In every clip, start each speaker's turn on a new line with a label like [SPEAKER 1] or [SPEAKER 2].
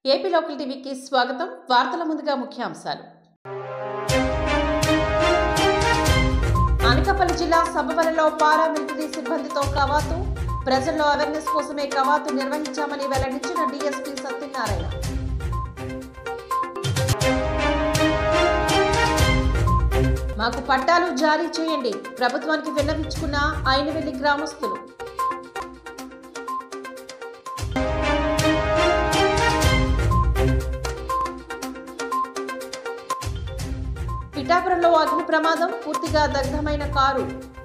[SPEAKER 1] AP local టీవీకి స్వాగతం వార్తల ముందుగా ముఖ్యాంశాలు అనకాపల్లి జిల్లా సభవరంలో పారామిలిటరీ సిబ్బందితో కవాతు ప్రజల్లో అవేర్నెస్ కోసమే కవాతు నిర్వహించామని వెల్లడించిన డీఎస్పీ సత్యనారాయణ మాకు పట్టాలు జారీ చేయండి ప్రభుత్వానికి విన్నవించుకున్న అయినవెల్లి గ్రామస్తులు పిఠాపురంలో అగ్ని ప్రమాదం పూర్తిగా దగ్ధమైన కారు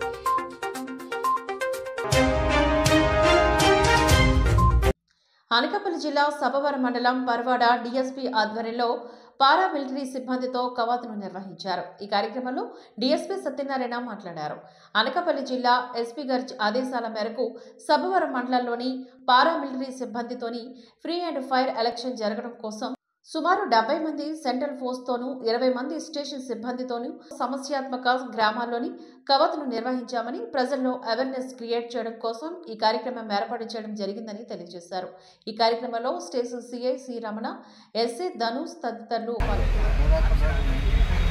[SPEAKER 1] అనకాపల్లి జిల్లా సభవరం మండలం పర్వాడ డీఎస్పీ ఆధ్వర్యంలో పారామిలిటరీ సిబ్బందితో కవాతును నిర్వహించారు ఈ కార్యక్రమంలో డీఎస్పీ సత్యనారాయణ మాట్లాడారు అనకాపల్లి జిల్లా ఎస్పీ గర్జ్ ఆదేశాల మేరకు సభవరం మండలంలోని పారామిలిటరీ సిబ్బందితోని ఫ్రీ అండ్ ఫైర్ ఎలక్షన్ జరగడం కోసం సుమారు డెబ్బై మంది సెంట్రల్ ఫోర్స్తోనూ ఇరవై మంది స్టేషన్ సిబ్బందితోనూ సమస్యాత్మక గ్రామాల్లోని కవతును నిర్వహించామని ప్రజల్లో అవేర్నెస్ క్రియేట్ చేయడం కోసం ఈ కార్యక్రమం ఏర్పాటు చేయడం జరిగిందని తెలియజేశారు ఈ కార్యక్రమంలో station CI C Ramana SA Dhanush తదితరులు పాల్గొన్నారు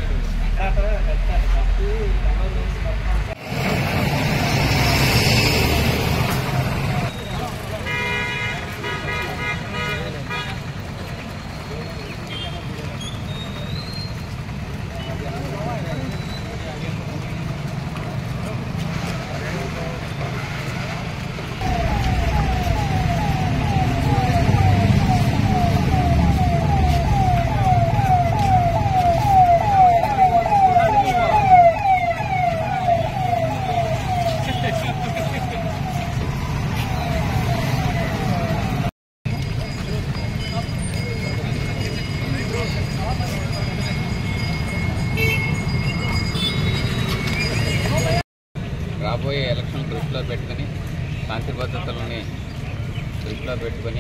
[SPEAKER 2] రాబోయే ఎలక్షన్ దృష్టిలో పెట్టుకొని శాంతి భద్రతలని దృష్టిలో పెట్టుకొని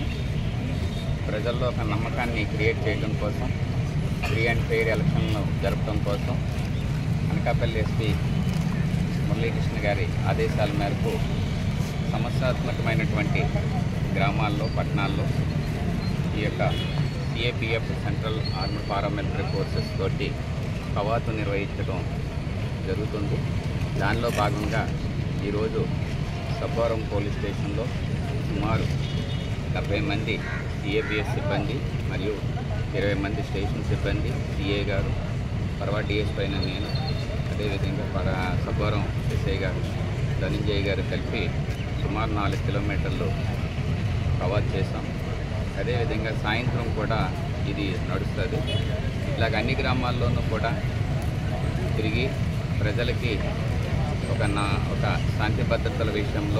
[SPEAKER 2] ప్రజల్లో ఒక నమ్మకాన్ని క్రియేట్ చేయడం కోసం ఫ్రీ అండ్ ఫెయిర్ ఎలక్షన్లు జరపడం కోసం అనకాపల్లి ఎస్పీ మురళీకృష్ణ గారి ఆదేశాల మేరకు సమస్యాత్మకమైనటువంటి గ్రామాల్లో పట్టణాల్లో ఈ యొక్క CAPF central army paramilitary forces తోటి కవాతు నిర్వహించడం జరుగుతుంది దానిలో భాగంగా ఈరోజు సబ్బవరం పోలీస్ స్టేషన్లో సుమారు డెబ్బై మంది సిఏబిఎస్ సిబ్బంది మరియు ఇరవై మంది స్టేషన్ సిబ్బంది సిఏ గారు పర్వా డిఎస్ పైన నేను అదేవిధంగా పర సబ్బవరం ఎస్ఐ గారు ధనంజయ్ గారు కలిపి సుమారు నాలుగు కిలోమీటర్లు కవర్ చేసాం అదేవిధంగా సాయంత్రం కూడా ఇది నడుస్తుంది ఇలాగ అన్ని గ్రామాల్లోనూ కూడా తిరిగి ప్రజలకి ఒక నా ఒక శాంతి భద్రతల విషయంలో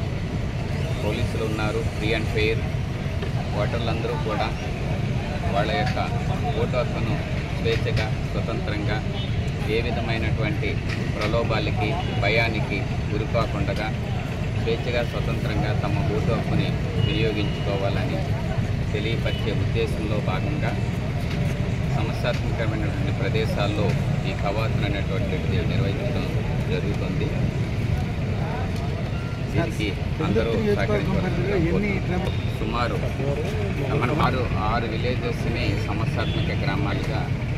[SPEAKER 2] పోలీసులు ఉన్నారు ఫ్రీ అండ్ ఫెయిర్ ఓటర్లందరూ కూడా వాళ్ళ యొక్క ఓటు హక్కును స్వేచ్ఛగా స్వతంత్రంగా ఏ విధమైనటువంటి ప్రలోభాలకి భయానికి గురికాకుండా స్వేచ్ఛగా స్వతంత్రంగా తమ ఓటు హక్కుని వినియోగించుకోవాలని తెలియపరిచే ఉద్దేశంలో భాగంగా సమస్యాత్మకమైనటువంటి ప్రదేశాల్లో ఈ కవాతులు అనేటువంటిది నిర్వహించడం జరుగుతుంది దీనికి అందరూ సహకరించవలసిందిగా కోరుతున్నాను. సుమారు మనం ఆరు ఆరు విలేజెస్ని సమస్యాత్మక గ్రామాలుగా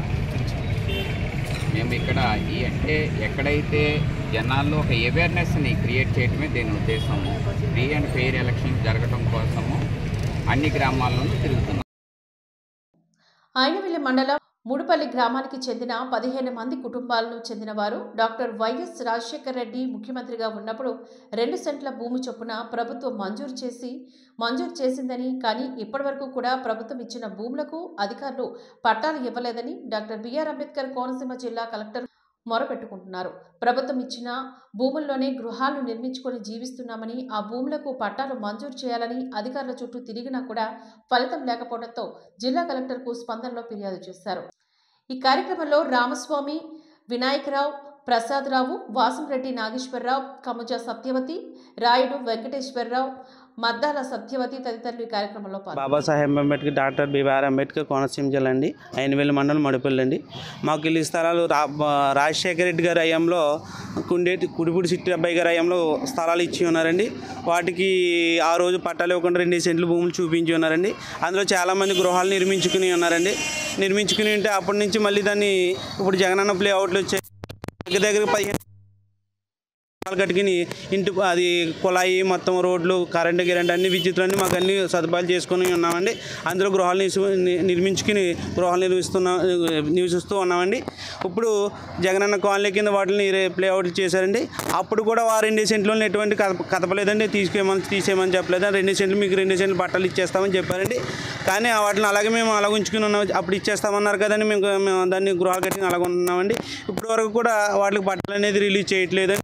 [SPEAKER 2] మేము ఇక్కడ ఈ అంటే ఎక్కడైతే జనాల్లో ఒక అవేర్నెస్ని క్రియేట్ చేయడమే దీని ఉద్దేశము ఫ్రీ అండ్ ఫెయిర్ ఎలక్షన్ జరగడం కోసము అన్ని గ్రామాల్లోనూ తిరుగుతున్నాం
[SPEAKER 1] ఆయనవెల్లి మండలం ముడుపల్లి గ్రామానికి చెందిన పదిహేను మంది కుటుంబాలను చెందిన వారు డాక్టర్ వైఎస్ రాజశేఖర రెడ్డి ముఖ్యమంత్రిగా ఉన్నప్పుడు రెండు సెంట్ల భూమి చొప్పున ప్రభుత్వం మంజూరు చేసి మంజూరు చేసిందని కానీ ఇప్పటివరకు కూడా ప్రభుత్వం ఇచ్చిన భూములకు అధికారులు పట్టాలు ఇవ్వలేదని డాక్టర్ బిఆర్ అంబేద్కర్ కోనసీమ జిల్లా కలెక్టర్ మొరపెట్టుకుంటున్నారు ప్రభుత్వం ఇచ్చిన భూముల్లోనే గృహాలను నిర్మించుకొని జీవిస్తున్నామని ఆ భూములకు పట్టాలు మంజూరు చేయాలని అధికారుల చుట్టూ తిరిగినా కూడా ఫలితం లేకపోవడంతో జిల్లా కలెక్టర్కు స్పందనలో ఫిర్యాదు చేశారు ఈ కార్యక్రమంలో రామస్వామి వినాయకరావు ప్రసాదరావు వాసంరెడ్డి నాగేశ్వరరావు కముజ సత్యవతి రాయుడు వెంకటేశ్వరరావు మద్దాల సత్యవతి తదితరులు ఈ కార్యక్రమంలో పాల్గొన్నారు
[SPEAKER 3] బాబాసాహెబ్ అంబేద్కర్ డాక్టర్ బిఆర్ అంబేద్కర్ కోనసీమ జిల్లా అండి అయినవేలు మండలం మడిపల్లి అండి మాకు ఇల్లు స్థలాలు రా రాజశేఖర రెడ్డి గారి హయాంలో కుండేటి కుడిపూడి సిట్టి అబ్బాయి గారి హయాంలో స్థలాలు ఇచ్చి ఉన్నారండి వాటికి ఆ రోజు పట్టాలు ఇవ్వకుండా రెండు సెంట్లు భూములు చూపించి ఉన్నారండి అందులో చాలామంది గృహాలు నిర్మించుకుని ఉన్నారండి నిర్మించుకుని ఉంటే అప్పటి నుంచి మళ్ళీ దాన్ని ఇప్పుడు జగనన్న ప్లే అవుట్లు వచ్చాయి దగ్గర దగ్గర పదిహేను వాళ్ళు కట్టుకుని ఇంటి అది కుళాయి మొత్తం రోడ్లు కరెంటు గిరెంట్ అన్ని విద్యుత్తులన్నీ మాకు అన్ని సదుపాయాలు చేసుకుని ఉన్నామండి అందులో గృహాలు నిసు- ని- నిర్మించుకుని గృహాలు నిర్మిస్తున్నా నివసిస్తూ ఉన్నామండి ఇప్పుడు జగనన్న కాలనీ కింద వాటిని ప్లే అవుట్ చేశారండి అప్పుడు కూడా ఆ రెండు సెంట్లో ఎటువంటి కదప కదపలేదండి తీసుకేమని తీసేయమని చెప్పలేదు రెండు సెంట్లు మీకు రెండు సెంట్లు బట్టలు ఇచ్చేస్తామని చెప్పారండి కానీ ఆ వాటిని అలాగే మేము అలాగ ఉంచుకుని ఉన్నాం అప్పుడు ఇచ్చేస్తామన్నారు కదండి మేము మేము దాన్ని గృహాలు కట్టి అలాగ ఉన్నామండి ఇప్పటి వరకు కూడా వాటికి బట్టలు అనేది రిలీజ్ చేయట్లేదండి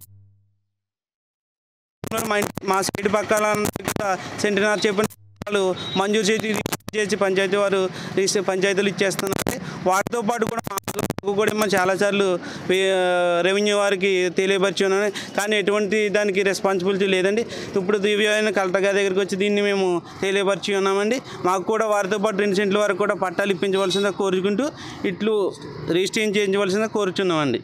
[SPEAKER 3] మా ఇంటి- మా సైడ్ పక్కల సెంటినార్ చెప్పిన వాళ్ళు మంజూరు చేసి చేసి పంచాయతీ వారు రిజిస్టర్ పంచాయతీలు ఇచ్చేస్తున్నారు వాటితో పాటు కూడా మాకు కూడా మేము చాలాసార్లు వే- రెవెన్యూ వారికి తెలియపరిచి ఉన్నాను కానీ ఎటువంటి దానికి రెస్పాన్సిబిలిటీ లేదండి ఇప్పుడు దివ్యమైన కలెక్టర్ గారి దగ్గరికి వచ్చి దీన్ని మేము తెలియపరిచి ఉన్నామండి మాకు కూడా వారితో పాటు రెండు సెంట్ల వరకు కూడా పట్టాలు ఇప్పించవలసిందిగా కోరుకుంటూ ఇట్లు రిజిస్ట్రేషన్ చేయించవలసిందిగా కోరుచున్నామండి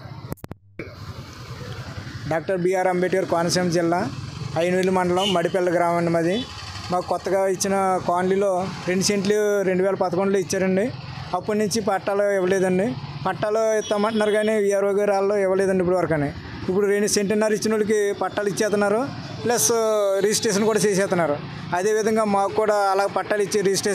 [SPEAKER 4] డాక్టర్ బిఆర్ అంబేద్కర్ కోనసీమ జిల్లా అయినవెల్లి మండలం మడిపల్లి గ్రామం అండి మాది మాకు కొత్తగా ఇచ్చిన కాలనీలో రెండు సెంట్లు రెండు వేల పదకొండులో ఇచ్చారండి అప్పటి నుంచి పట్టాలు ఇవ్వలేదండి పట్టాలు ఇస్తామంటున్నారు కానీ విఆర్ఓ గారు వాళ్ళు ఇవ్వలేదండి ఇప్పుడు వరకు ఇప్పుడు రెండు సెంటున్నర ఇచ్చిన వాళ్ళకి పట్టాలు ఇచ్చేస్తున్నారు ప్లస్ రిజిస్ట్రేషన్ కూడా చేసేస్తున్నారు అదేవిధంగా మాకు కూడా అలా పట్టాలు ఇచ్చి రిజిస్ట్రేషన్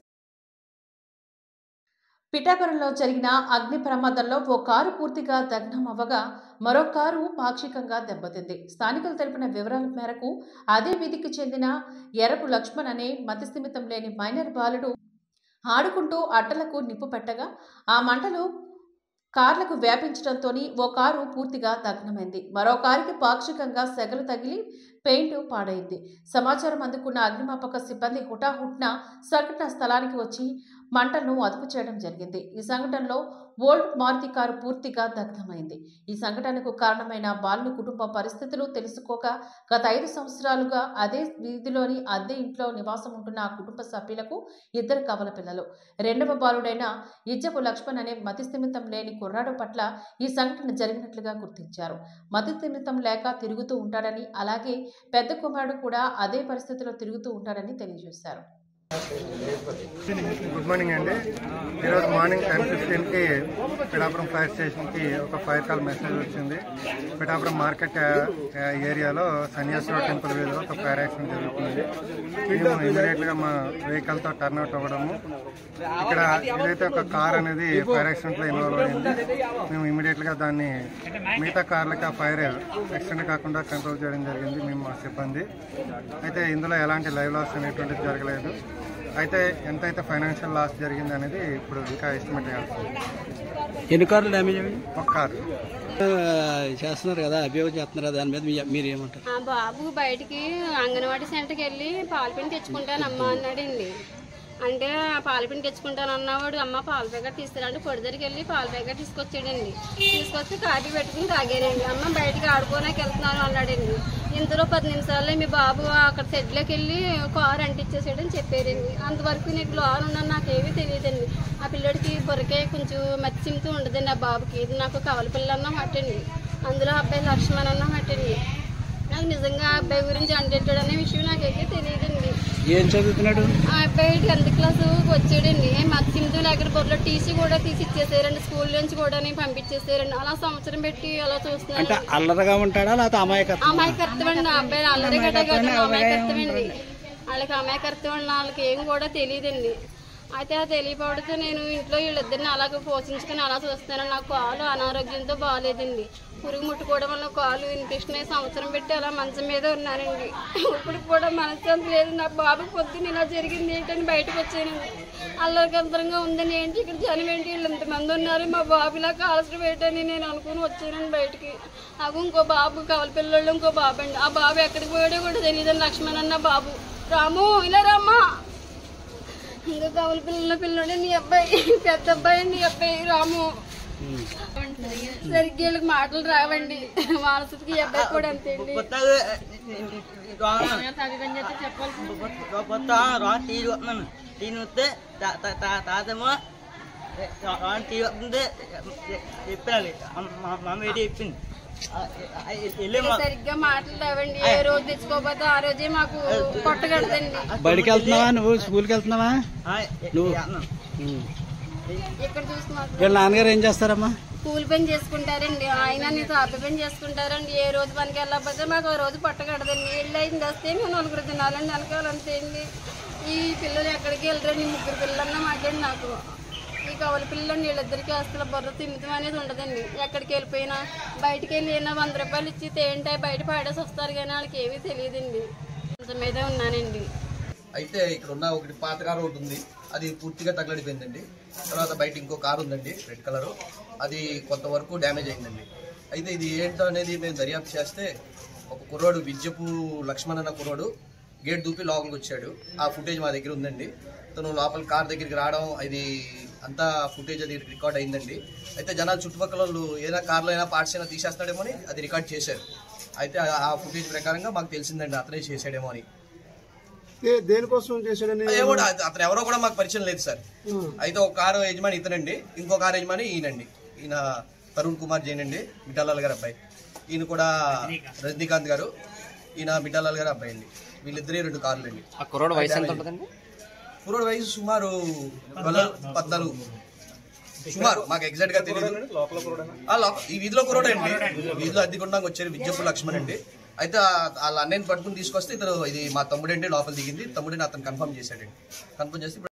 [SPEAKER 1] పిఠాపురంలో జరిగిన అగ్ని ప్రమాదంలో ఓ కారు పూర్తిగా దగ్నం అవ్వగా మరో కారు పాక్షికంగా దెబ్బతింది స్థానికులు తెలిపిన వివరాల మేరకు అదే వీధికి చెందిన ఎరపు లక్ష్మణ్ అనే మతిస్థిమితం లేని మైనర్ బాలుడు ఆడుకుంటూ అట్టలకు నిప్పు పెట్టగా ఆ మంటలు కార్లకు వ్యాపించడంతో ఓ కారు పూర్తిగా దగ్నమైంది మరో కారుకి పాక్షికంగా సెగలు తగిలి పెయింట్ పాడైంది సమాచారం అందుకున్న అగ్నిమాపక సిబ్బంది హుటాహుట్న సంఘటన స్థలానికి వచ్చి మంటలను అదుపు చేయడం జరిగింది ఈ సంఘటనలో ఓల్డ్ మారుతి కారు పూర్తిగా దగ్ధమైంది ఈ సంఘటనకు కారణమైన బాలుని కుటుంబ పరిస్థితులు తెలుసుకోక గత ఐదు సంవత్సరాలుగా అదే వీధిలోని అద్దె ఇంట్లో నివాసం ఉంటున్న ఆ కుటుంబ సభ్యులకు ఇద్దరు కవల పిల్లలు రెండవ బాలుడైన ఇజ్జపు లక్ష్మణ్ అనే మతిస్థిమితం లేని కుర్రాడు పట్ల ఈ సంఘటన జరిగినట్లుగా గుర్తించారు మతిస్థిమితం లేక తిరుగుతూ ఉంటాడని అలాగే పెద్ద కుమారుడు కూడా అదే పరిస్థితిలో తిరుగుతూ ఉంటాడని తెలియజేశారు
[SPEAKER 5] గుడ్ మార్నింగ్ అండి ఈరోజు మార్నింగ్ టెన్ ఫిఫ్టీన్కి పిఠాపురం ఫైర్ స్టేషన్కి ఒక ఫైర్ కాల్ మెసేజ్ వచ్చింది పిఠాపురం మార్కెట్ ఆ, ఏరియాలో సన్యాసరావు టెంపుల్ వీధిలో ఒక ఫైర్ యాక్సిడెంట్ జరుగుతుంది మేము ఇమీడియట్గా మా వెహికల్తో టర్న్ అవుట్ అవ్వడము ఇక్కడ ఏదైతే ఒక కార్ అనేది ఫైర్ యాక్సిడెంట్లో ఇన్వాల్వ్ అయింది మేము ఇమీడియట్గా దాన్ని మిగతా కార్లకి ఆ ఫైర్ ఎక్స్టెండ్ కాకుండా కంట్రోల్ చేయడం జరిగింది మేము మా సిబ్బంది అయితే ఇందులో ఎలాంటి లైవ్ లాస్ అనేటువంటిది జరగలేదు అయితే ఎంతైతే ఫైనాన్షియల్ లాస్ జరిగింది అనేది ఇప్పుడు ఇంకా ఎస్టిమేట్ చేయాల్సింది
[SPEAKER 6] ఎన్ని కార్లు డ్యామేజ్ అయ్యాయి
[SPEAKER 5] ఒక కారు
[SPEAKER 6] చేస్తున్నారు కదా అభియోగం చేస్తున్నారు దాని మీద మీ- మీరు ఏమంటారు
[SPEAKER 7] ఆ బాబు బయటికి అంగన్వాడీ సెంటర్కి వెళ్ళి పాలపిండి తెచ్చుకుంటానమ్మా అన్నాడండి అంటే ఆ పాలపిండి తెచ్చుకుంటాను అన్నవాడు అమ్మ పాల ప్యాకెట్ తీసుకురండి పొడి దగ్గరికి వెళ్ళి పాల ప్యాకెట్ తీసుకొచ్చాడండి తీసుకొచ్చి కాఫీ పెట్టుకుని తాగానండి అమ్మ బయటికి ఆడుకోనాకి వెళ్తున్నాను అన్నాడండి ఇంతలో పది నిమిషాల్లో మీ బాబు అక్కడ షెడ్లోకి వెళ్ళి కారు అంటించేసాడని చెప్పారండి అంతవరకు నీకు లోన్ ఉన్నాను నాకేమీ తెలియదండి ఆ పిల్లడికి బొరకే కొంచెం మత్స్యంతో ఉండదండి ఆ బాబుకి ఇది నాకు కవల పిల్ల అన్న మాటండి అందులో అబ్బాయి లక్ష్మణ్ అన్న మాటండి నాకు నిజంగా ఆ అబ్బాయి గురించి అంటెట్టాడు అనే విషయం నాకైతే తెలియదండి
[SPEAKER 6] ఏం చదువుతున్నాడు
[SPEAKER 7] ఆ అబ్బాయి టెన్త్ క్లాస్ వచ్చాడండి మా సింధు దగ్గర బొర్రలో టీసీ కూడా తీసి ఇచ్చేసారండి స్కూల్ నుంచి కూడా పంపించేసారండి అలా సంవత్సరం పెట్టి అలా
[SPEAKER 6] అంటే
[SPEAKER 7] చూస్తున్నాను
[SPEAKER 6] అల్లరగా ఉంటాడా లేకపోతే అమాయకత్వం
[SPEAKER 7] అమాయకత్వం అండి ఆ అబ్బాయి అల్లరి గడ్డ కదా అమాయకత్వం అండి వాళ్ళకి అమాయకత్వం అండి వాళ్ళకి ఏం కూడా తెలియదండి అయితే ఆ తెలియపడితే నేను ఇంట్లో వీళ్ళిద్దరిని అలాగ పోషించుకుని అలా చూస్తున్నాను నా కాలు అనారోగ్యంతో బాగాలేదండి పురుగు ముట్టుకోవడం వల్ల కాలు ఇన్ఫెక్షన్ అయ్యి సంవత్సరం పెట్టి అలా మంచం మీద ఉన్నానండి ఇప్పుడు కూడా మనశ్శాంతి లేదు నా బాబు పొద్దున్న ఇలా జరిగింది ఏంటని బయటకు వచ్చానండి అల్లరికంతరంగా ఉందని ఏంటి ఇక్కడ జనం ఏంటి వీళ్ళు ఇంతమంది ఉన్నారు మా బాబు ఇలా కాల్చడం ఏంటని నేను అనుకుని వచ్చానండి బయటికి నాకు ఇంకో బాబు కవల పిల్లలు ఇంకో బాబు అండి ఆ బాబు ఎక్కడికి పోయాడో కూడా తెలియదండి లక్ష్మణ్ అన్న బాబు రాము ఇలా రామ్మా ఇంకా కవల పిల్లల పిల్లడు నీ అబ్బాయి పెద్ద అబ్బాయి నీ అబ్బాయి రాము సరిగ్గా వీళ్ళకి మాటలు రావండి మానసికి ఈ అబ్బాయి కూడా అంతే అండి
[SPEAKER 8] కొత్త రాను టీవీ వస్తున్నాను టీవీ వస్తే తాతేమో రాను టీవీ వస్తుంది చెప్పాలి మమ్మ ఏంటి చెప్పింది వెళ్ళేమా
[SPEAKER 7] సరిగ్గా మాటలు లేవండి ఏ రోజు తెచ్చుకోకపోతే ఆ రోజే మాకు కొట్టగడదండి
[SPEAKER 6] బడికి వెళ్తున్నావా నువ్వు స్కూల్కి వెళ్తున్నావా నువ్వు ఉమ్.
[SPEAKER 7] ఇక్కడ చూసి మాకు
[SPEAKER 6] వీళ్ళ నాన్నగారు ఏం చేస్తారమ్మా
[SPEAKER 7] కూలి పని చేసుకుంటారండి ఆయన నేను తాపి పని చేసుకుంటారండి ఏ రోజు పనికి వెళ్ళకపోతే మాకు ఆ రోజు పట్టగడదండి ఇల్లు అయింది వస్తే మేము నలుగురు తినాలండి వెనకాలంతే అండి ఈ పిల్లలు ఎక్కడికి వెళ్ళరండి ముగ్గురు పిల్లలన్నా మాకండి నాకు ఈ కవల పిల్లలు వీళ్ళిద్దరికి అసలు బుర్ర తిమ్మితం అనేది ఉండదండి ఎక్కడికి వెళ్ళిపోయినా బయటికి వెళ్ళి ఏమైనా వంద రూపాయలు ఇచ్చి తేంటే బయట పాడేసి వస్తారు కానీ వాళ్ళకి ఏమీ తెలియదండి కొంచెం మీదే ఉన్నానండి
[SPEAKER 9] అయితే ఇక్కడ ఉన్న ఒకటి పాత కారు ఒకటి ఉంది అది పూర్తిగా తగలడిపోయిందండి తర్వాత బయట ఇంకో కారు ఉందండి రెడ్ కలర్ అది కొంతవరకు డ్యామేజ్ అయిందండి అయితే ఇది ఏంటో అనేది మేము దర్యాప్తు చేస్తే ఒక కుర్రోడు విద్యపు లక్ష్మణ్ అన్న కుర్రోడు గేట్ దూపి లోపలికి వచ్చాడు ఆ ఫుటేజ్ మా దగ్గర ఉందండి తను లోపల కార్ దగ్గరికి రావడం ఇది అంతా ఫుటేజ్ అది రికార్డ్ అయిందండి అయితే జనాలు చుట్టుపక్కల వాళ్ళు ఏదైనా కార్లో అయినా పార్ట్స్ అయినా తీసేస్తాడేమో అని అది రికార్డ్ చేశారు అయితే ఆ- ఆ ఫుటేజ్ ప్రకారంగా మాకు తెలిసిందండి అతనే చేశాడేమో అని
[SPEAKER 10] దేనికోసం చేశాడని
[SPEAKER 9] ఏమో అత- అతను ఎవరో కూడా మాకు పరిచయం లేదు సార్ అయితే ఒక కారు యజమాని ఇతనండి ఇంకో కారు యజమాని ఈయనండి ఈయన తరుణ్ కుమార్ జైన్ అండి మిఠాలాల్ గారు అబ్బాయి ఈయన కూడా రజనీకాంత్ గారు ఈయన మిఠాలాల్ గారు అబ్బాయి అండి వీళ్ళిద్దరే రెండు కార్లు అండి
[SPEAKER 2] ఆ కుర్రోడు వయసు ఎంత ఉంటుందండి
[SPEAKER 9] కుర్రోడు వయసు సుమారు పద్నాలుగు పద్నాలుగు సుమారు మాకు ఎగ్జాక్ట్ గా తెలియదు ఆ, లోప- ఈ వీధిలో కుర్రోడే అండి వీధిలో అద్దెకుండానికి వచ్చారు విద్యపు లక్ష్మణ్ అండి అయితే ఆ- వాళ్ళ అన్నయ్యని పట్టుకుని తీసుకొస్తే ఇతను ఇది మా తమ్ముడండి లోపల దిగింది తమ్ముడిని అతను కన్ఫర్మ్ చేశాడండి కన్ఫర్మ్ చేసి ఇప్పుడు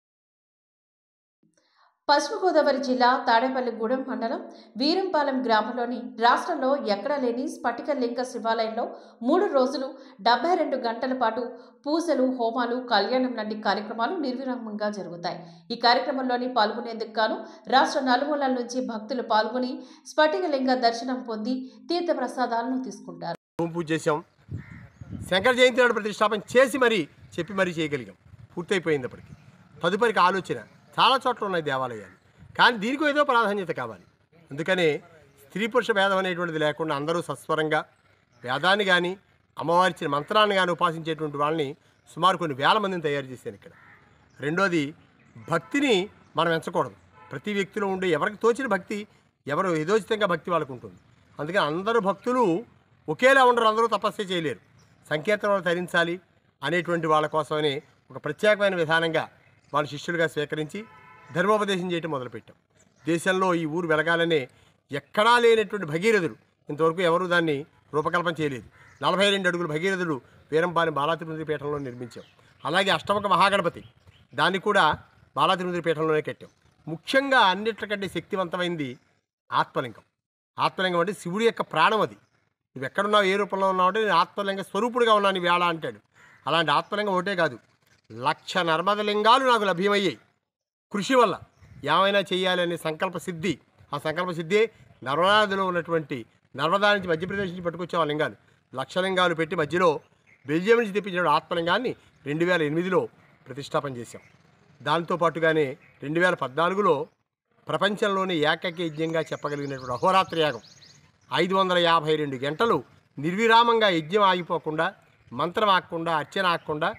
[SPEAKER 1] పశ్చిమ గోదావరి జిల్లా తాడేపల్లిగూడెం మండలం వీరంపాలెం గ్రామంలోని రాష్ట్రంలో ఎక్కడా లేని స్ఫటిక లింగ శివాలయంలో మూడు రోజులు డెబ్బై రెండు గంటల పాటు పూజలు హోమాలు కళ్యాణం లాంటి కార్యక్రమాలు నిర్విరామంగా జరుగుతాయి ఈ కార్యక్రమంలోని పాల్గొనేందుకు గాను రాష్ట్ర నలుమూలల నుంచి భక్తులు పాల్గొని స్ఫటిక లింగ దర్శనం పొంది తీర్థ ప్రసాదాలను తీసుకుంటారు
[SPEAKER 10] భూమి పూజ చేసాం శంకర జయంతి నాడు ప్రతిష్టాపన చేసి మరీ చెప్పి మరీ చేయగలిగాం పూర్తయిపోయింది అప్పటికి తదుపరికి ఆలోచన చాలా చోట్ల ఉన్నాయి దేవాలయాలు కానీ దీనికి ఏదో ప్రాధాన్యత కావాలి అందుకనే స్త్రీ పురుష భేదం అనేటువంటిది లేకుండా అందరూ సస్వరంగా వేదాన్ని కానీ అమ్మవారిచ్చిన మంత్రాన్ని కానీ ఉపాసించేటువంటి వాళ్ళని సుమారు కొన్ని వేల మందిని తయారు చేశాను ఇక్కడ రెండోది భక్తిని మనం ఎంచకూడదు ప్రతి వ్యక్తిలో ఉండే ఎవరికి తోచిన భక్తి ఎవరు యథోచితంగా భక్తి వాళ్ళకు ఉంటుంది అందుకని అందరూ భక్తులు ఒకేలా ఉండరు అందరూ తపస్సు చేయలేరు సంకీర్తనలు ధరించాలి అనేటువంటి వాళ్ళ కోసమని ఒక ప్రత్యేకమైన విధానంగా వాళ్ళ శిష్యులుగా స్వీకరించి ధర్మోపదేశం చేయటం మొదలుపెట్టాం దేశంలో ఈ ఊరు వెలగాలనే ఎక్కడా లేనటువంటి భగీరథుడు ఇంతవరకు ఎవరు దాన్ని రూపకల్పన చేయలేదు నలభై రెండు అడుగుల భగీరథుడు వీరంపాలెం బాలాతిరుమతి పీఠంలో నిర్మించాం అలాగే అష్టముఖ మహాగణపతి దాన్ని కూడా బాలాతిరుమతి పీఠంలోనే కట్టాం ముఖ్యంగా అన్నిటికంటే శక్తివంతమైంది ఆత్మలింగం ఆత్మలింగం అంటే శివుడి యొక్క ప్రాణం అది నువ్వు ఎక్కడున్నావు ఏ రూపంలో ఉన్నావు అంటే నేను ఆత్మలింగ స్వరూపుడిగా ఉన్నాను వేళ అంటాడు అలాంటి ఆత్మలింగం ఒకటే కాదు లక్ష నర్మదలింగాలు నాకు లభ్యమయ్యాయి కృషి వల్ల ఏమైనా చేయాలి అనే సంకల్ప సిద్ధి ఆ సంకల్ప సిద్ధి నర్మదాదిలో ఉన్నటువంటి నర్మదా నుంచి మధ్యప్రదేశ్ నుంచి పట్టుకొచ్చే ఆ లింగాలు లక్ష లింగాలు పెట్టి మధ్యలో బెల్జియం నుంచి తెప్పించిన ఆత్మలింగాన్ని రెండు వేల ఎనిమిదిలో ప్రతిష్టాపన చేశాం దాంతో పాటుగానే రెండు వేల పద్నాలుగులో ప్రపంచంలోనే ఏకైక యజ్ఞంగా చెప్పగలిగినటువంటి అహోరాత్ర యాగం ఐదు వందల యాభై రెండు గంటలు నిర్విరామంగా యజ్ఞం ఆగిపోకుండా మంత్రం ఆగకుండా అర్చన ఆగకుండా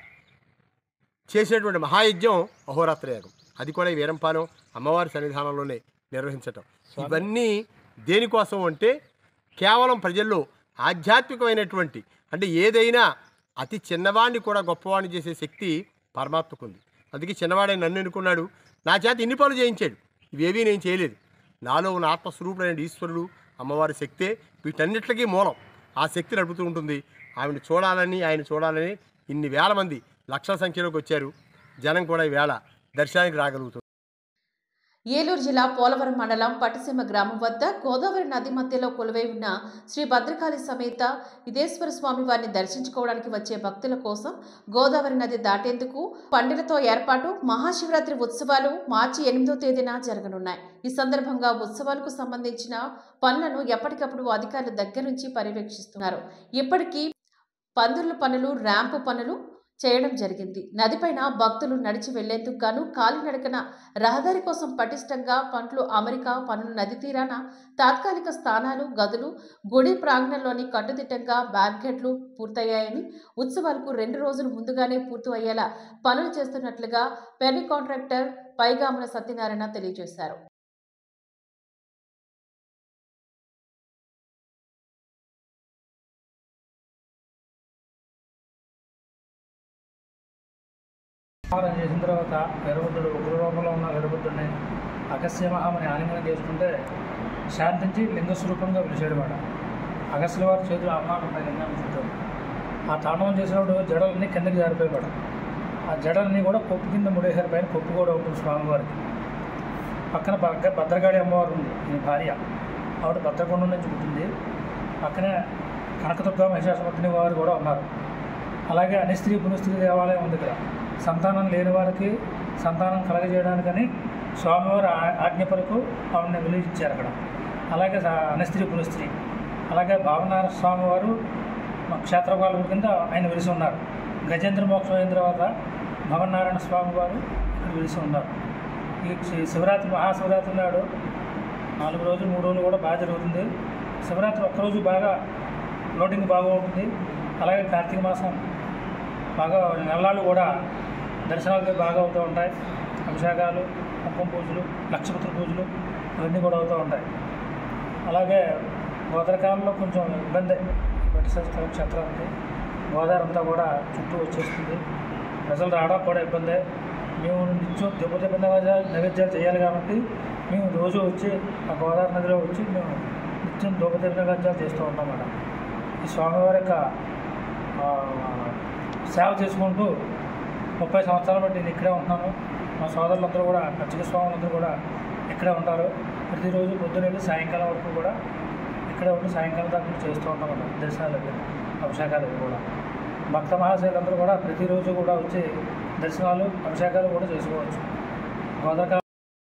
[SPEAKER 10] చేసేటువంటి మహాయజ్ఞం అహోరాత్ర యాగం అది కూడా ఈ వీరంపాలెం అమ్మవారి సన్నిధానంలోనే నిర్వహించటం ఇవన్నీ దేనికోసం అంటే కేవలం ప్రజల్లో ఆధ్యాత్మికమైనటువంటి అంటే ఏదైనా అతి చిన్నవాడిని కూడా గొప్పవాడిని చేసే శక్తి పరమాత్మకు ఉంది అందుకే చిన్నవాడే నన్ను ఎన్నుకున్నాడు నా చేత ఇన్ని పనులు చేయించాడు ఇవేవీ నేను చేయలేదు నాలో ఉన్న ఆత్మస్వరూపుడైన ఈశ్వరుడు అమ్మవారి శక్తే వీటన్నిటికీ మూలం ఆ శక్తి నడుపుతూ ఉంటుంది ఆమెను చూడాలని ఆయన చూడాలని ఇన్ని వేల మంది లక్షల సంఖ్యలోకి వచ్చారు జనం కూడా ఈ వేళ దర్శనానికి రాగలుగుతుంది
[SPEAKER 1] ఏలూరు జిల్లా పోలవరం మండలం పట్టిసీమ గ్రామం వద్ద గోదావరి నది మధ్యలో కొలువై ఉన్న శ్రీ భద్రకాళి సమేత విదేశ్వర స్వామి వారిని దర్శించుకోవడానికి వచ్చే భక్తుల కోసం గోదావరి నది దాటేందుకు పండుగతో ఏర్పాటు మహాశివరాత్రి ఉత్సవాలు మార్చి ఎనిమిదో తేదీన జరగనున్నాయి ఈ సందర్భంగా ఉత్సవాలకు సంబంధించిన పనులను ఎప్పటికప్పుడు అధికారుల దగ్గర నుంచి పర్యవేక్షిస్తున్నారు ఇప్పటికీ పందుర్ల పనులు ర్యాంపు పనులు చేయడం జరిగింది నదిపైన భక్తులు నడిచి వెళ్లేందుకు గాను కాలినడకన రహదారి కోసం పటిష్టంగా పంట్లు అమెరికా పనులు నది తీరాన తాత్కాలిక స్థానాలు గదులు గుడి ప్రాంగణంలోని కట్టుదిట్టంగా బ్యారికేడ్లు పూర్తయ్యాయని ఉత్సవాలకు రెండు రోజులు ముందుగానే పూర్తి అయ్యేలా పనులు చేస్తున్నట్లుగా పెళ్లి కాంట్రాక్టర్ పైగాముల సత్యనారాయణ తెలియజేశారు
[SPEAKER 11] ఆహారం చేసిన తర్వాత వీరభద్రుడు ఉగ్ర రూపంలో ఉన్న వీరభద్రుడిని అగస్య మహామని ఆలింగనం చేసుకుంటే శాంతించి లింగ స్వరూపంగా పిలిచాడు మాట అగస్యుల వారి చేతులు అమ్మాలు ఉంటాయి లింగం చుట్టూ ఆ తాండవం చేసినప్పుడు జడలన్నీ కిందకి జారిపోయాడు ఆ జడలన్నీ కూడా కొప్పు కింద ముడేశారు పైన కొప్పు కూడా ఉంటుంది స్వామివారికి పక్కన భద్ర భద్రగాడి అమ్మవారు ఉంది ఈ భార్య ఆవిడ భద్రకొండ నుంచి పుట్టింది పక్కనే కనకదుర్గ మహిషాసుమర్దిని వారు కూడా ఉన్నారు అలాగే అనిస్త్రీ పునిస్త్రీ దేవాలయం ఉంది ఇక్కడ సంతానం లేని వారికి సంతానం కలగజేయడానికని స్వామివారి ఆ- ఆజ్ఞ పరకు ఆవిడని వెలిగించారు అక్కడ అలాగే స- అనిస్త్రీ పునిస్త్రీ అలాగే భావనారాయణ స్వామివారు మా క్షేత్రపాలకుడి కింద ఆయన వెలిసి ఉన్నారు గజేంద్ర మోక్షం అయిన తర్వాత భవనారాయణ స్వామి వారు ఇక్కడ వెలిసి ఉన్నారు ఈ శి- శివరాత్రి మహాశివరాత్రి నాడు నాలుగు రోజులు మూడు రోజులు కూడా బాగా జరుగుతుంది శివరాత్రి ఒక్కరోజు బాగా లోటింగ్ బాగా ఉంటుంది అలాగే కార్తీక మాసం బాగా నెలలు కూడా దర్శనాలు బాగా అవుతూ ఉంటాయి అభిషేకాలు కుంకుమ పూజలు నక్షత్ర పూజలు ఇవన్నీ కూడా అవుతూ ఉంటాయి అలాగే గోదావరికాలంలో కొంచెం ఇబ్బంది పట్టిసేస్తారు క్షేత్రానికి గోదావరి అంతా కూడా చుట్టూ వచ్చేస్తుంది ప్రజలు రావడం కూడా ఇబ్బందే మేము నిత్యం దెబ్బ దెబ్బ నైవేద్యాలు నైవేద్యాలు చేయాలి కాబట్టి మేము రోజు వచ్చి ఆ గోదావరి నదిలో వచ్చి మేము నిత్యం దెబ్బ దెబ్బ నైవేద్యాలు చేస్తూ ఉంటాం మేడం ఈ స్వామివారి యొక్క ఆ, సేవ చేసుకుంటూ ముప్పై సంవత్సరాల బట్టి నేను ఇక్కడే ఉంటున్నాను మా సోదరులందరూ కూడా అర్చక స్వాములందరూ కూడా ఇక్కడే ఉంటారు ప్రతిరోజు పొద్దున వెళ్ళి సాయంకాలం వరకు కూడా ఇక్కడే ఉండి సాయంకాలం దాకా కూడా చేస్తూ ఉంటాం అన్నమాట దర్శనాలకి అభిషేకాలకి కూడా భక్త మహాశయులందరూ కూడా ప్రతిరోజు కూడా వచ్చి దర్శనాలు అభిషేకాలు కూడా చేసుకోవచ్చు గోదావరి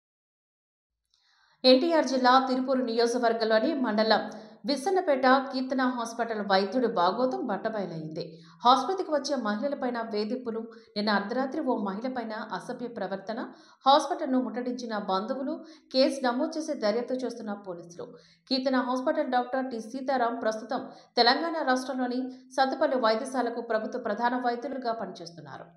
[SPEAKER 1] ఎన్టీఆర్ జిల్లా తిరుపూరు నియోజకవర్గంలోని మండలం విసన్నపేట కీర్తన హాస్పిటల్ వైద్యుడు భాగోతం బట్టబయలైంది ఆసుపత్రికి వచ్చే మహిళలపైన వేధింపులు నిన్న అర్ధరాత్రి ఓ మహిళపైన అసభ్య ప్రవర్తన హాస్పిటల్ను ముట్టడించిన బంధువులు కేసు నమోదు చేసి దర్యాప్తు చేస్తున్న పోలీసులు Keerthana hospital doctor T Sitaram ప్రస్తుతం తెలంగాణ రాష్ట్రంలోని సత్తుపల్లి వైద్యశాలకు ప్రభుత్వ ప్రధాన వైద్యులుగా పనిచేస్తున్నారు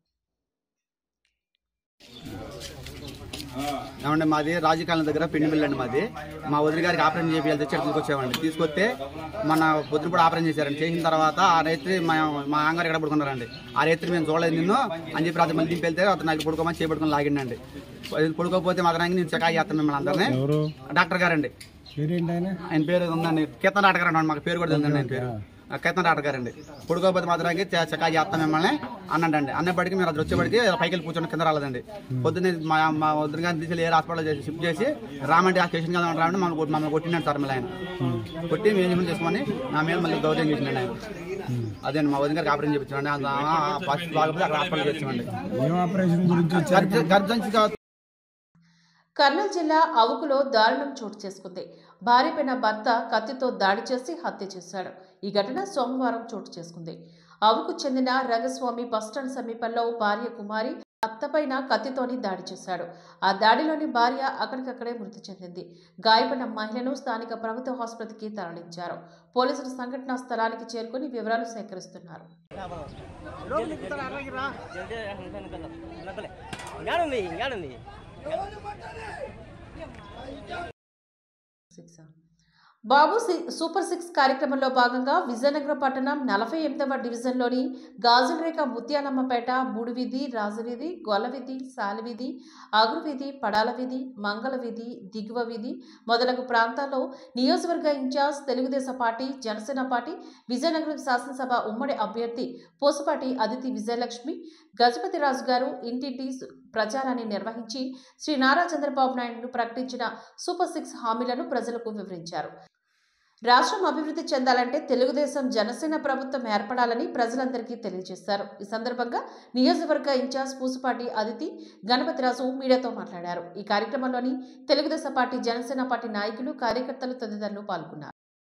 [SPEAKER 6] ఏమంటే మాది రాజకాలం దగ్గర పిండి మిల్ అండి మాది మా వదిలి గారికి ఆపరేషన్ చేయాలి తెచ్చి ఇక్కడ తీసుకొచ్చామండి తీసుకొస్తే మన పొద్దున కూడా ఆపరేషన్ చేశారండి చేసిన తర్వాత ఆ రైతు మా మా అంగారు ఎక్కడ పడుకున్నారండి ఆ రైతు మేము చూడలేదు నిన్ను అని చెప్పి రాత్రి మళ్ళీ దింపి వెళ్తే అతను నాకు పడుకోమని చేపట్టుకుని లాగిండండి పడుకోకపోతే మాత్రం నేను చెకాయి చేస్తాను మిమ్మల్ని అందరినీ డాక్టర్ గారండి ఆయన పేరు ఏదో ఉందండి కీర్తన డాక్టర్ గారు అన్నాడు మాకు పేరు కూడా ఉందండి ఆయన పేరు ఆ కీర్తన డాక్టర్ గారండి పడుకోకపోతే మాత్రానికి చకాయి చేస్తాం మిమ్మల్ని అన్నాడండి అన్నప్పటికీ మీరు అది వచ్చేప్పటికి పైకి వెళ్ళి కూర్చొని కింద రాలేదండి పొద్దున్నే మా మా వద్దు గారిని తీసుకెళ్ళి ఏ హాస్పిటల్ చేసి షిఫ్ట్ చేసి రామండి ఆ స్టేషన్ కదా రామండి మమ్మల్ని కొట్టి- మమ్మల్ని కొట్టినాడు సార్ మళ్ళీ ఆయన కొట్టి మేము చేసుకొని నా మీద మళ్ళీ గౌరవం చేసినాడు ఆయన అదే మా వదిన గారికి ఆపరేషన్ చేయించామండి ఫస్ట్ బాగపోతే అక్కడ హాస్పిటల్ చేసామండి
[SPEAKER 4] ఆపరేషన్ గురించి
[SPEAKER 6] గర్జ- గర్జంచి కావచ్చు
[SPEAKER 1] కర్నూలు జిల్లా అవుకులో దారుణం చోటు చేసుకుంది భార్యపైన భర్త కత్తితో దాడి చేసి హత్య చేశాడు ఈ ఘటన సోమవారం చోటు చేసుకుంది అవుకు చెందిన రంగస్వామి బస్టాండ్ సమీపంలో భార్య కుమారి అత్తపైన కత్తితోని దాడి చేశాడు ఆ దాడిలోని భార్య అక్కడికక్కడే మృతి చెందింది గాయపడిన మహిళను స్థానిక ప్రభుత్వ ఆసుపత్రికి తరలించారు పోలీసులు సంఘటనా స్థలానికి చేరుకుని వివరాలు సేకరిస్తున్నారు
[SPEAKER 8] ఇంకాడుంది ఇంకాడుంది
[SPEAKER 1] సిక్స్ బాబు సి- సూపర్ సిక్స్ కార్యక్రమంలో భాగంగా విజయనగరం పట్టణం నలభై ఎనిమిదవ డివిజన్లోని గాజులరేఖ ముత్యాలమ్మపేట బూడివీధి రాజవీధి గొల్లవీధి సాలివీధి అగురువీధి పడాల వీధి మంగళ వీధి దిగువ వీధి మొదలగు ప్రాంతాల్లో నియోజకవర్గ incharge Telugu Desam party Jana Sena party Vizianagaram శాసనసభ ఉమ్మడి అభ్యర్థి పోసుపాటి అదితి విజయలక్ష్మి గజపతి రాజు గారు ఇంటింటి సు- ప్రచారాన్ని నిర్వహించి శ్రీ నారా చంద్రబాబు నాయుడును ప్రకటించిన సూపర్ సిక్స్ హామీలను ప్రజలకు వివరించారు రాష్ట్రం అభివృద్ధి చెందాలంటే తెలుగుదేశం జనసేన ప్రభుత్వం ఏర్పడాలని ప్రజలందరికీ తెలియజేశారు ఈ సందర్భంగా నియోజకవర్గ ఇన్ఛార్జ్ పూసుపాటి అదితి గణపతిరాజు మీడియాతో మాట్లాడారు ఈ కార్యక్రమంలోని తెలుగుదేశం పార్టీ జనసేన పార్టీ నాయకులు కార్యకర్తలు తదితరులు పాల్గొన్నారు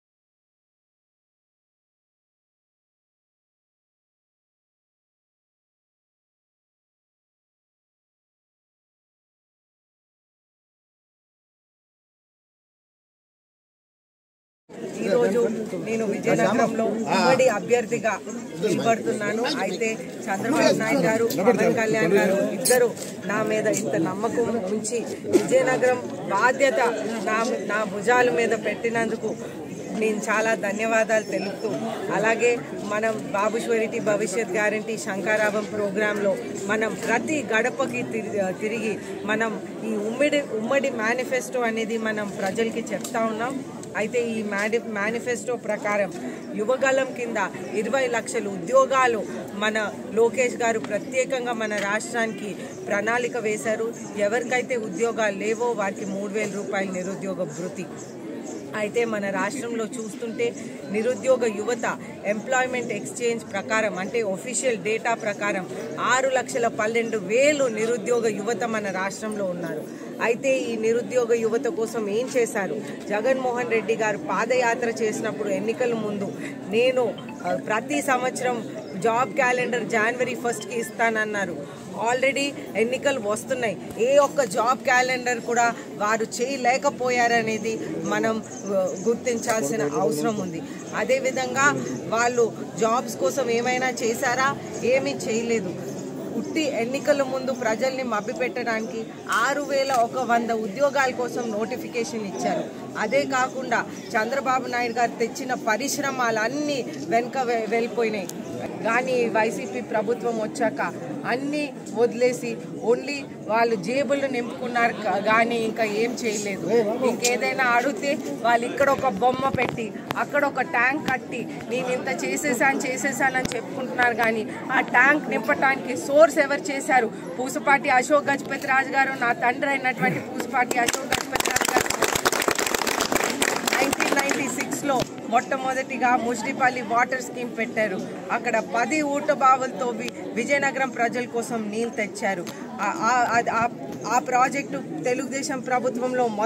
[SPEAKER 12] ఈరోజు నేను విజయనగరంలో ఉమ్మడి అభ్యర్థిగా నిలబడుతున్నాను అయితే చంద్రబాబు నాయుడు గారు పవన్ కళ్యాణ్ గారు ఇద్దరు నా మీద ఇంత నమ్మకం ఉంచి విజయనగరం బాధ్యత నా నా భుజాల మీద పెట్టినందుకు నేను చాలా ధన్యవాదాలు తెలుపుతూ అలాగే మనం బాబు షూరిటీ భవిష్యత్ గ్యారంటీ శంకారావం ప్రోగ్రాంలో మనం ప్రతి గడపకి తిరి- తిరిగి మనం ఈ ఉమ్మడి ఉమ్మడి మేనిఫెస్టో అనేది మనం ప్రజలకి చెప్తా ఉన్నాం అయితే ఈ మేని మేనిఫెస్టో ప్రకారం యువగలం కింద ఇరవై లక్షల ఉద్యోగాలు మన లోకేష్ గారు ప్రత్యేకంగా మన రాష్ట్రానికి ప్రణాళిక వేశారు ఎవరికైతే ఉద్యోగాలు లేవో వారికి మూడు వేల రూపాయల నిరుద్యోగ భృతి అయితే మన రాష్ట్రంలో చూస్తుంటే నిరుద్యోగ యువత ఎంప్లాయ్మెంట్ ఎక్స్చేంజ్ ప్రకారం అంటే ఒఫీషియల్ డేటా ప్రకారం ఆరు లక్షల పన్నెండు వేలు నిరుద్యోగ యువత మన రాష్ట్రంలో ఉన్నారు అయితే ఈ నిరుద్యోగ యువత కోసం ఏం చేశారు జగన్మోహన్ రెడ్డి గారు పాదయాత్ర చేసినప్పుడు ఎన్నికల ముందు నేను ఆ, ప్రతి సంవత్సరం జాబ్ క్యాలెండర్ జనవరి ఫస్ట్కి ఇస్తానన్నారు ఆల్రెడీ ఎన్నికలు వస్తున్నాయి ఏ ఒక్క జాబ్ క్యాలెండర్ కూడా వారు చేయలేకపోయారనేది మనం ఆ, గుర్తించాల్సిన అవసరం ఉంది అదేవిధంగా వాళ్ళు జాబ్స్ కోసం ఏమైనా చేశారా ఏమీ చేయలేదు ఉట్టి ఎన్నికల ముందు ప్రజల్ని మభ్యపెట్టడానికి ఆరు వేల ఒక వంద ఉద్యోగాల కోసం నోటిఫికేషన్ ఇచ్చారు అదే కాకుండా చంద్రబాబు నాయుడు గారు తెచ్చిన పరిశ్రమలన్నీ వెనుక వె- వెళ్ళిపోయినాయి కానీ వైసీపీ ప్రభుత్వం వచ్చాక అన్నీ వదిలేసి ఓన్లీ వాళ్ళు జేబులు నింపుకున్నారు క- కానీ ఇంకా ఏం చేయలేదు ఇంకేదైనా అడిగితే వాళ్ళు ఇక్కడ ఒక బొమ్మ పెట్టి అక్కడ ఒక ట్యాంక్ కట్టి నేను ఇంత చేసేసాను చేసేసానని చెప్పుకుంటున్నారు కానీ ఆ ట్యాంక్ నింపటానికి సోర్స్ ఎవరు చేశారు పూసపాటి అశోక్ గజపతి రాజు గారు నా తండ్రి అయినటువంటి పూసపాటి అశోక్ గజపతి రాజు గారు నైన్టీన్ నైన్టీ సిక్స్లో మొట్టమొదటిగా ముష్టిపల్లి వాటర్ స్కీమ్ పెట్టారు అక్కడ పది ఊట బావులతో వి- విజయనగరం ప్రజల కోసం నీళ్ళు తెచ్చారు ఆ- ఆ- ఆ- ఆ- ఆ ప్రాజెక్టు తెలుగుదేశం ప్రభుత్వంలో మొదటి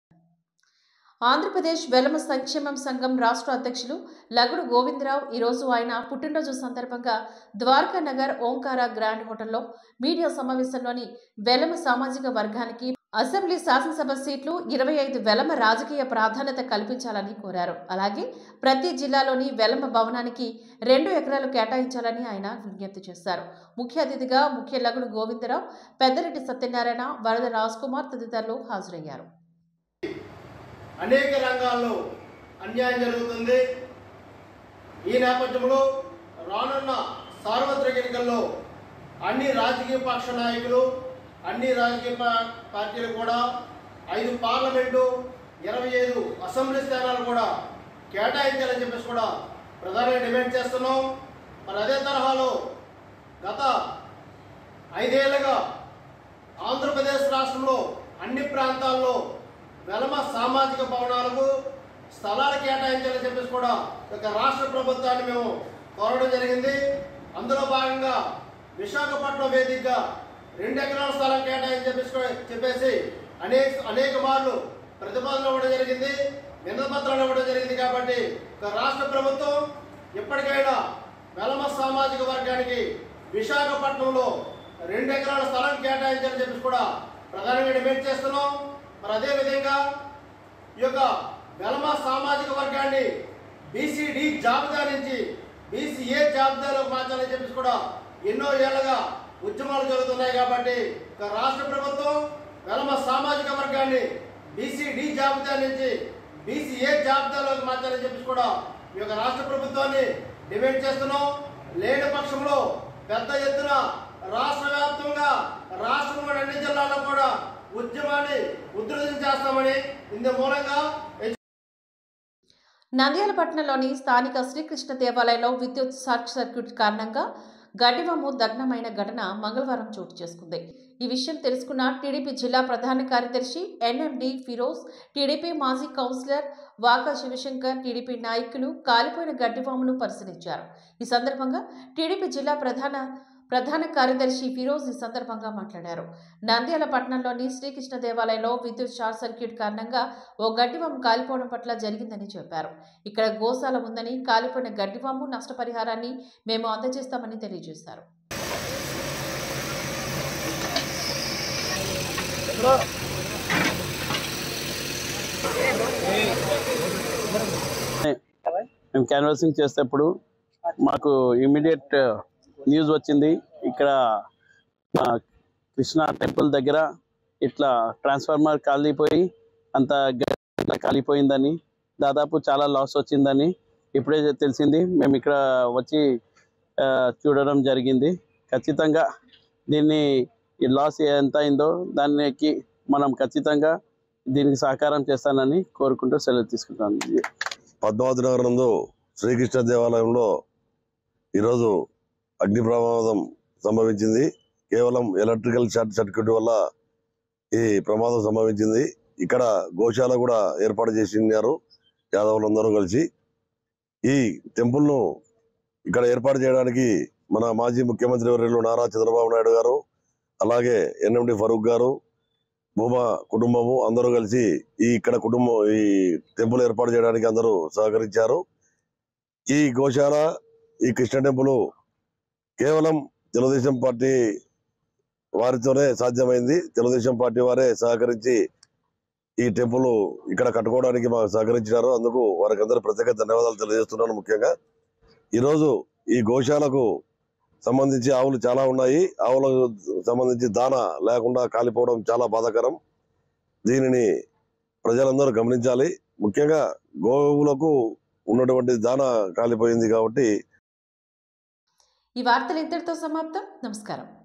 [SPEAKER 1] ఆంధ్రప్రదేశ్ వెలమ సంక్షేమం సంఘం రాష్ట్ర అధ్యక్షులు లగుడు గోవిందరావు ఈరోజు ఆయన పుట్టినరోజు సందర్భంగా ద్వారకా నగర్ ఓంకార గ్రాండ్ హోటల్లో మీడియా సమావేశంలోని వెలమ సామాజిక వర్గానికి అసెంబ్లీ శాసనసభ సీట్లు ఇరవై ఐదు వెలమ రాజకీయ ప్రాధాన్యత కల్పించాలని కోరారు అలాగే ప్రతి జిల్లాలోని వెలమ భవనానికి రెండు ఎకరాలు కేటాయించాలని ఆయన విజ్ఞప్తి చేశారు ముఖ్య అతిథిగా ముఖ్య లగుడు గోవిందరావు పెద్దరెడ్డి సత్యనారాయణ వరద రాజ్ కుమార్ తదితరులు హాజరయ్యారు
[SPEAKER 13] అనేక రంగాల్లో అన్యాయం జరుగుతుంది ఈ నేపథ్యంలో రానున్న సార్వత్రిక ఎన్నికల్లో అన్ని రాజకీయ పక్ష నాయకులు అన్ని రాజకీయ పా- పార్టీలు కూడా ఐదు పార్లమెంటు ఇరవై ఐదు అసెంబ్లీ స్థానాలు కూడా కేటాయించాలని చెప్పేసి కూడా ప్రధానంగా డిమాండ్ చేస్తున్నాం మరి అదే తరహాలో గత ఐదేళ్లుగా ఆంధ్రప్రదేశ్ రాష్ట్రంలో అన్ని ప్రాంతాల్లో వెలమ సామాజిక భవనాలకు స్థలాలు కేటాయించాలని చెప్పేసి కూడా ఒక రాష్ట్ర ప్రభుత్వాన్ని మేము కోరడం జరిగింది అందులో భాగంగా విశాఖపట్నం వేదికగా రెండు ఎకరాల స్థలం కేటాయించి చెప్పేసి కూడా- చెప్పేసి అనేక అనేక మార్లు ప్రతిపాదనలు ఇవ్వడం జరిగింది వినపత్రాలు ఇవ్వడం జరిగింది కాబట్టి ఒక రాష్ట్ర ప్రభుత్వం ఇప్పటికైనా వెలమ సామాజిక వర్గానికి విశాఖపట్నంలో రెండు ఎకరాల స్థలం కేటాయించాలని చెప్పేసి కూడా ప్రధానంగా డిమాండ్ చేస్తున్నాం మరి అదే విధంగా ఈ యొక్క వెలమ సామాజిక వర్గాన్ని బీసీడి జాబితా నుంచి బీసీఏ జాబితాలోకి మార్చాలని చెప్పేసి కూడా ఎన్నో ఏళ్లుగా ఉద్యమాలు జరుగుతున్నాయి కాబట్టి ఒక రాష్ట్ర ప్రభుత్వం వెలమ సామాజిక వర్గాన్ని బీసీడి జాబితా నుంచి బీసీఏ జాబితాలోకి మార్చాలని చెప్పేసి కూడా ఈ యొక్క రాష్ట్ర ప్రభుత్వాన్ని డిమాండ్ చేస్తున్నాం లేని పక్షంలో పెద్ద ఎత్తున రాష్ట్ర వ్యాప్తంగా రాష్ట్రంలోని అన్ని జిల్లాల్లో కూడా ఉద్యమాన్ని ఉధృతం చేస్తామని ఇందు మూలంగా
[SPEAKER 1] నంద్యాల పట్టణంలోని స్థానిక శ్రీకృష్ణ దేవాలయంలో విద్యుత్ షార్ట్ సర్క్యూట్ కారణంగా గడ్డివాము దగ్నమైన ఘటన మంగళవారం చోటు చేసుకుంది ఈ విషయం తెలుసుకున్న టీడీపీ జిల్లా ప్రధాన కార్యదర్శి ఎన్ఎండి ఫిరోజ్ టీడీపీ మాజీ కౌన్సిలర్ వాకా శివశంకర్ టీడీపీ నాయకులు కాలిపోయిన గడ్డివామును పరిశీలించారు ఈ సందర్భంగా టీడీపీ జిల్లా ప్రధాన ప్రధాన కార్యదర్శి ఫిరోజ్ ఈ సందర్భంగా మాట్లాడారు నంద్యాల పట్టణంలోని శ్రీకృష్ణ దేవాలయంలో విద్యుత్ షార్ట్ సర్క్యూట్ కారణంగా ఓ గడ్డివాము కాలిపోవడం పట్ల జరిగిందని చెప్పారు ఇక్కడ గోశాల ఉందని కాలిపోయిన గడ్డివాము నష్టపరిహారాన్ని మేము అందజేస్తామని తెలియజేశారు
[SPEAKER 14] మేము క్యాన్వాసింగ్ చేసేటప్పుడు మాకు ఇమీడియట్ న్యూస్ వచ్చింది ఇక్కడ ఆ, కృష్ణా టెంపుల్ దగ్గర ఇట్లా ట్రాన్స్ఫార్మర్ కాలిపోయి అంత గ- కాలిపోయిందని దాదాపు చాలా లాస్ వచ్చిందని ఇప్పుడే తెలిసింది మేము ఇక్కడ వచ్చి ఆ, చూడడం జరిగింది ఖచ్చితంగా దీన్ని ఈ లాస్ ఎంత అయిందో దానికి మనం ఖచ్చితంగా దీనికి సహకారం చేస్తానని కోరుకుంటూ సెలవు తీసుకుంటాను
[SPEAKER 15] పద్మావతి నగర్ నందు శ్రీకృష్ణ దేవాలయంలో ఈరోజు అగ్ని ప్రమాదం సంభవించింది కేవలం ఎలక్ట్రికల్ షార్ట్ సర్క్యూట్ వల్ల ఈ ప్రమాదం సంభవించింది ఇక్కడ గోశాల కూడా ఏర్పాటు చేసినారు యాదవులందరూ కలిసి ఈ టెంపుల్ను ఇక్కడ ఏర్పాటు చేయడానికి మన మాజీ ముఖ్యమంత్రి వర్యులు నారా చంద్రబాబు నాయుడు గారు అలాగే ఎన్ఎండి ఫరూక్ గారు భూమా కుటుంబము అందరూ కలిసి ఈ ఇక్కడ కుటుంబం ఈ టెంపుల్ ఏర్పాటు చేయడానికి అందరూ సహకరించారు ఈ గోశాల ఈ కృష్ణ టెంపుల్ కేవలం తెలుగుదేశం పార్టీ వారితోనే సాధ్యమైంది తెలుగుదేశం పార్టీ వారే సహకరించి ఈ టెంపుల్ ఇక్కడ కట్టుకోవడానికి మాకు సహకరించినారు అందుకు వారికి అందరూ ప్రత్యేక ధన్యవాదాలు తెలియజేస్తున్నాను ముఖ్యంగా ఈరోజు ఈ గోశాలకు సంబంధించి ఆవులు చాలా ఉన్నాయి ఆవులకు సంబంధించి దాన లేకుండా కాలిపోవడం చాలా బాధాకరం దీనిని ప్రజలందరూ గమనించాలి ముఖ్యంగా గోవులకు ఉన్నటువంటి దాన కాలిపోయింది కాబట్టి
[SPEAKER 1] ఈ వార్తలు ఇంతటితో సమాప్తం నమస్కారం